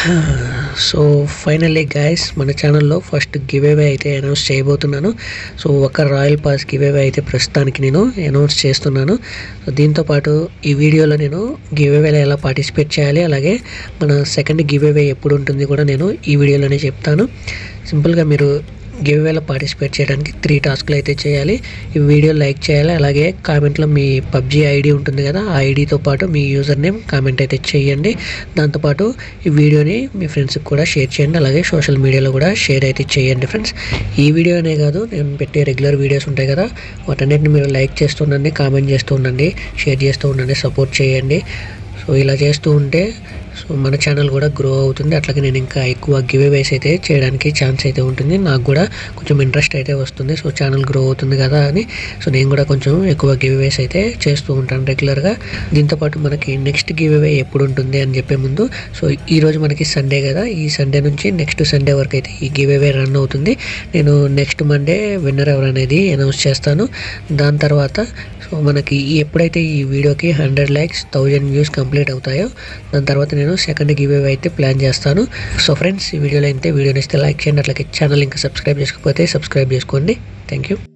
so finally guys మన ఛానల్లో first give away అయితే అనౌన్స్ చేయబోతున్నాను సో ఒక రాయల్ పాస్ గివ్ అవే అయితే ప్రస్తుతానికి నేను అనౌన్స్ చేస్తున్నాను సో దీంతో పాటు ఈ వీడియోలో నేను గివ్ అవేలో ఎలా పార్టిసిపేట్ చేయాలి అలాగే మన సెకండ్ గివ్ అవే ఎప్పుడు ఉంటుంది కూడా నేను ఈ వీడియోలోనే చెప్తాను సింపుల్గా మీరు గివ్ అవేలో పార్టిసిపేట్ చేయడానికి త్రీ టాస్క్లు అయితే చేయాలి ఈ వీడియో లైక్ చేయాలి అలాగే కామెంట్లో మీ పబ్జీ ఐడి ఉంటుంది కదా ఆ ఐడితో పాటు మీ యూజర్ నేమ్ కామెంట్ అయితే చేయండి దాంతోపాటు ఈ వీడియోని మీ ఫ్రెండ్స్కి కూడా షేర్ చేయండి అలాగే సోషల్ మీడియాలో కూడా షేర్ అయితే చేయండి ఫ్రెండ్స్ ఈ వీడియోనే కాదు నేను పెట్టే రెగ్యులర్ వీడియోస్ ఉంటాయి కదా వాటన్నిటిని మీరు లైక్ చేస్తూ ఉండండి కామెంట్ చేస్తూ ఉండండి షేర్ చేస్తూ ఉండండి సపోర్ట్ చేయండి సో ఇలా చేస్తూ ఉంటే సో మన ఛానల్ కూడా గ్రో అవుతుంది అట్లాగే నేను ఇంకా ఎక్కువ గివ్ అవేస్ అయితే చేయడానికి ఛాన్స్ అయితే ఉంటుంది నాకు కూడా కొంచెం ఇంట్రెస్ట్ అయితే వస్తుంది సో ఛానల్ గ్రో అవుతుంది కదా అని సో నేను కూడా కొంచెం ఎక్కువ గివ్ అవేస్ అయితే చేస్తూ ఉంటాను రెగ్యులర్గా దీంతోపాటు మనకి నెక్స్ట్ గివ్ అవే ఎప్పుడు ఉంటుంది అని చెప్పే ముందు సో ఈ రోజు మనకి సండే కదా ఈ సండే నుంచి నెక్స్ట్ సండే వరకు అయితే ఈ గివ్ అవే రన్ అవుతుంది నేను నెక్స్ట్ మండే విన్నర్ ఎవరు అనేది అనౌన్స్ చేస్తాను దాని తర్వాత సో మనకి ఈ ఎప్పుడైతే ఈ వీడియోకి hundred likes thousand views complete అవుతాయో దాని తర్వాత నేను సెకండ్ గివ్ అవే అయితే ప్లాన్ చేస్తాను సో ఫ్రెండ్స్ ఈ వీడియోలో అయితే వీడియోని ఇస్తే లైక్ చేయండి అట్లాగే ఛానల్ ఇంకా సబ్స్క్రైబ్ చేసుకోకపోతే సబ్స్క్రైబ్ చేసుకోండి థ్యాంక్ యూ